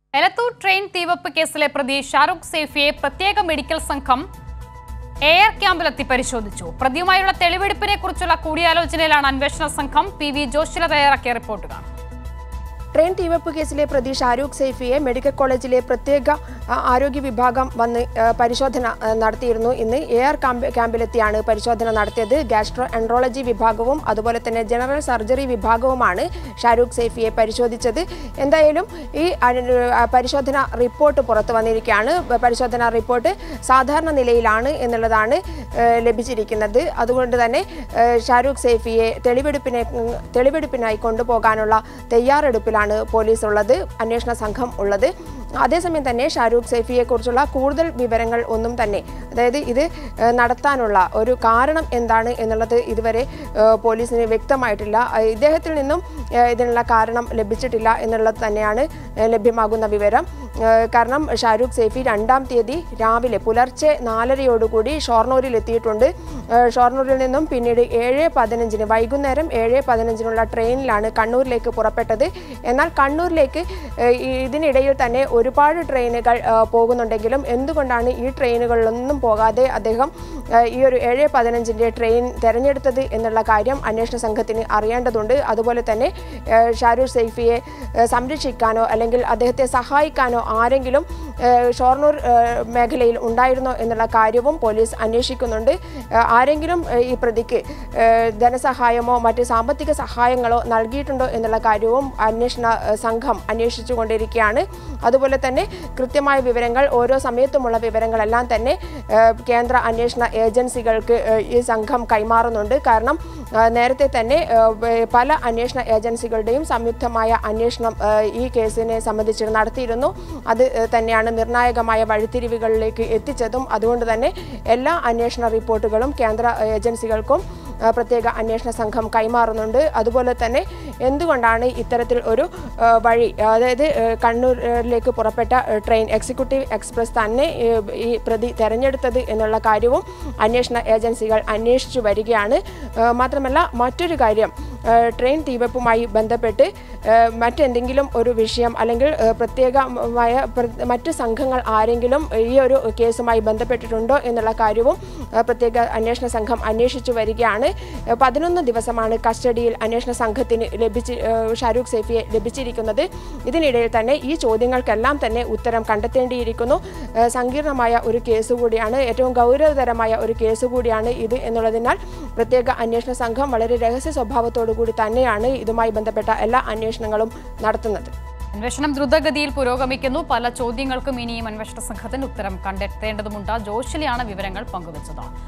Elathur train തീവപ്പ് കേസിലെ പ്രതി ഷാറുഖ് സേഫിയെ പ്രത്യേക മെഡിക്കൽ സംഘം എയർ ക്യാമ്പിലെത്തി പരിശോധിച്ചു പ്രതിയുമായുള്ള തെളിവെടുപ്പിനെ കുറിച്ചുള്ള കൂടിയാലോചനയിലാണ് അന്വേഷണ സംഘം പി വി ജോഷില തയ്യാറാക്കിയ റിപ്പോർട്ട് കാണാം ട്രെയിൻ തീവെപ്പ് കേസിലെ പ്രതി ഷാരൂഖ് സൈഫിയെ മെഡിക്കൽ കോളേജിലെ പ്രത്യേക ആ, ആരോഗ്യ വിഭാഗം വന്ന് ആ, പരിശോധന ആ, നടത്തിയിരുന്നു ഇന്ന് എയർ ക്യാമ്പ് ക്യാമ്പിലെത്തിയാണ് പരിശോധന നടത്തിയത് ഗാസ്ട്രോ എൻട്രോളജി വിഭാഗവും അതുപോലെ തന്നെ ജനറൽ സർജറി വിഭാഗവുമാണ് ഷാരൂഖ് സൈഫിയെ പരിശോധിച്ചത് എന്തായാലും ഈ അനു- ആ, പരിശോധന റിപ്പോർട്ട് പുറത്തു വന്നിരിക്കുകയാണ് പ- പരിശോധന റിപ്പോർട്ട് സാധാരണ നിലയിലാണ് എന്നുള്ളതാണ് ആ, ലഭിച്ചിരിക്കുന്നത് അതുകൊണ്ട് തന്നെ ആ, ഷാരൂഖ് സൈഫിയെ തെളിവെടുപ്പിനെ തെളിവെടുപ്പിനായി കൊണ്ടുപോകാനുള്ള തയ്യാറെടുപ്പിലാണ് പോലീസ് ഉള്ളത് അന്വേഷണ സംഘം ഉള്ളത് അതേസമയം തന്നെ ഷാരൂഖ് സൈഫിയെ കുറിച്ചുള്ള കൂടുതൽ വിവരങ്ങൾ ഒന്നും തന്നെ അതായത് ഇത് ഏഹ്, നടത്താനുള്ള ഒരു കാരണം എന്താണ് എന്നുള്ളത് ഇതുവരെ ഏഹ്, പോലീസിന് വ്യക്തമായിട്ടില്ല ഏഹ്, ഇദ്ദേഹത്തിൽ നിന്നും ഏഹ്, ഇതിനുള്ള കാരണം ലഭിച്ചിട്ടില്ല എന്നുള്ളത് തന്നെയാണ് ഏഹ്, ലഭ്യമാകുന്ന വിവരം ഏഹ്, കാരണം ഷാരൂഖ് സൈഫി രണ്ടാം തീയതി രാവിലെ പുലർച്ചെ നാലരയോടുകൂടി ഷൊർണൂരിൽ എത്തിയിട്ടുണ്ട് ഏഹ്, ഷൊർണൂരിൽ നിന്നും പിന്നീട് ഏഴ് പതിനഞ്ചിന് വൈകുന്നേരം ഏഴ് പതിനഞ്ചിനുള്ള ട്രെയിനിലാണ് കണ്ണൂരിലേക്ക് പുറപ്പെട്ടത് എന്നാൽ കണ്ണൂരിലേക്ക് ഏഹ്, ഈ ഇതിനിടയിൽ തന്നെ ഒരുപാട് ട്രെയിനുകൾ ഏഹ്, പോകുന്നുണ്ടെങ്കിലും എന്തുകൊണ്ടാണ് ഈ ട്രെയിനുകളിലൊന്നും പോകാതെ അദ്ദേഹം ഏഹ്, ഈ ഒരു ഏഴ് പതിനഞ്ചിൻ്റെ ട്രെയിൻ തിരഞ്ഞെടുത്തത് എന്നുള്ള കാര്യം അന്വേഷണ സംഘത്തിന് അറിയേണ്ടതുണ്ട് അതുപോലെ തന്നെ ഏഹ്, ഷാരൂഖ് സൈഫിയെ ഏഹ്, സംരക്ഷിക്കാനോ അല്ലെങ്കിൽ അദ്ദേഹത്തെ സഹായിക്കാനോ ആരെങ്കിലും ഏഹ്, ഷൊർണൂർ ഏഹ്, മേഖലയിൽ ഉണ്ടായിരുന്നോ എന്നുള്ള കാര്യവും പോലീസ് അന്വേഷിക്കുന്നുണ്ട് ഏഹ്, ആരെങ്കിലും ഏഹ്, ഈ പ്രതിക്ക് ഏഹ്, ധനസഹായമോ മറ്റ് സാമ്പത്തിക സഹായങ്ങളോ നൽകിയിട്ടുണ്ടോ എന്നുള്ള കാര്യവും അന്വേഷണ ഏഹ്, സംഘം അന്വേഷിച്ചു കൊണ്ടിരിക്കുകയാണ് അതുപോലെ തന്നെ കൃത്യമായ വിവരങ്ങൾ ഓരോ സമയത്തുമുള്ള വിവരങ്ങളെല്ലാം തന്നെ ഏഹ്, കേന്ദ്ര അന്വേഷണ ഏജൻസികൾക്ക് ഏഹ്, ഈ സംഘം കൈമാറുന്നുണ്ട് കാരണം ഏഹ്, നേരത്തെ തന്നെ ഏഹ്, വേ- പല അന്വേഷണ ഏജൻസികളുടെയും സംയുക്തമായ അന്വേഷണം ഏഹ്, ഈ കേസിനെ സംബന്ധിച്ച് നടത്തിയിരുന്നു അത് ഏഹ്, തന്നെയാണ് നിർണായകമായ വഴിത്തിരിവുകളിലേക്ക് എത്തിച്ചതും അതുകൊണ്ട് തന്നെ എല്ലാ അന്വേഷണ റിപ്പോർട്ടുകളും കേന്ദ്ര ഏജൻസികൾക്കും ഏഹ്, പ്രത്യേക അന്വേഷണ സംഘം കൈമാറുന്നുണ്ട് അതുപോലെ തന്നെ എന്തുകൊണ്ടാണ് ഇത്തരത്തിൽ ഒരു ഏഹ്, വഴി അതായത് ഏഹ്, കണ്ണൂരിലേക്ക് പുറപ്പെട്ട ഏഹ്, ട്രെയിൻ എക്സിക്യൂട്ടീവ് എക്സ്പ്രസ് തന്നെ ഏഹ്, ഈ പ്രതി തെരഞ്ഞെടുത്തത് എന്നുള്ള കാര്യവും അന്വേഷണ ഏജൻസികൾ അന്വേഷിച്ചു വരികയാണ് ഏഹ്, മാത്രമല്ല മറ്റൊരു കാര്യം ഏഹ്, ട്രെയിൻ തീവെപ്പുമായി ബന്ധപ്പെട്ട് ഏഹ്, മറ്റെന്തെങ്കിലും ഒരു വിഷയം അല്ലെങ്കിൽ ഏഹ്, പ്രത്യേകമായ പ്ര- മറ്റ് സംഘങ്ങൾ ആരെങ്കിലും ഈ ഒരു കേസുമായി ബന്ധപ്പെട്ടിട്ടുണ്ടോ എന്നുള്ള കാര്യവും ഏഹ്, പ്രത്യേക അന്വേഷണ സംഘം അന്വേഷിച്ചു വരികയാണ് ഏഹ്, പതിനൊന്ന് ദിവസമാണ് കസ്റ്റഡിയിൽ അന്വേഷണ സംഘത്തിന് ലഭിച്ച് ഏഹ്, ഷാരൂഖ് സൈഫിയെ ലഭിച്ചിരിക്കുന്നത് ഇതിനിടയിൽ തന്നെ ഈ ചോദ്യങ്ങൾക്കെല്ലാം തന്നെ ഉത്തരം കണ്ടെത്തേണ്ടിയിരിക്കുന്നു ഏഹ്, സങ്കീർണമായ ഒരു കേസ് കൂടിയാണ് ഏറ്റവും ഗൗരവതരമായ ഒരു കേസ് കൂടിയാണ് ഇത് എന്നുള്ളതിനാൽ പ്രത്യേക അന്വേഷണ സംഘം വളരെ രഹസ്യ സ്വഭാവത്തോടു കൂടി തന്നെയാണ് ഇതുമായി ബന്ധപ്പെട്ട എല്ലാ അന്വേഷണങ്ങളും നടത്തുന്നത് അന്വേഷണം ദ്രുതഗതിയിൽ പുരോഗമിക്കുന്നു പല ചോദ്യങ്ങൾക്കും ഇനിയും അന്വേഷണ സംഘത്തിന് ഉത്തരം കണ്ടെത്തേണ്ടതുണ്ട് ജോഷിലാണ് വിവരങ്ങൾ പങ്കുവച്ചത്